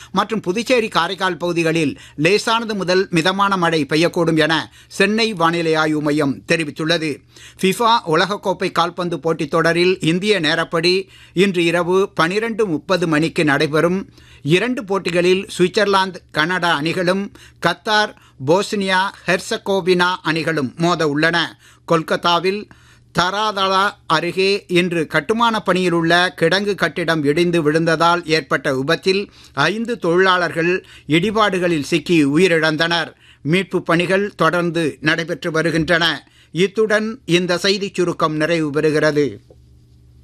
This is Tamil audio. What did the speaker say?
மற்றும் புதுச்சேரி காரைக்கால் பகுதிகளில் லேசானது முதல் மிதமான மழை பெய்யக்கூடும் என சென்னை வானிலை ஆய்வு மையம் தெரிவித்துள்ளது ஃபிஃபா உலகக்கோப்பை கால்பந்து போட்டித் தொடரில் இந்திய நேரப்படி இன்று இரவு பனிரெண்டு முப்பது மணிக்கு நடைபெறும் இரண்டு போட்டிகளில் சுவிட்சர்லாந்து கனடா அணிகளும் கத்தார் போஸ்னியா ஹெர்சகோவினா அணிகளும் மோத உள்ளன கொல்கத்தாவில் தராதலா அருகே இன்று கட்டுமான பணியில் உள்ள கிடங்கு கட்டிடம் இடிந்து விழுந்ததால் ஏற்பட்ட விபத்தில் ஐந்து தொழிலாளர்கள் இடிபாடுகளில் சிக்கி உயிரிழந்தனர் மீட்பு பணிகள் தொடர்ந்து நடைபெற்று வருகின்றன இத்துடன் இந்த செய்திச் சுருக்கம் நிறைவு பெறுகிறது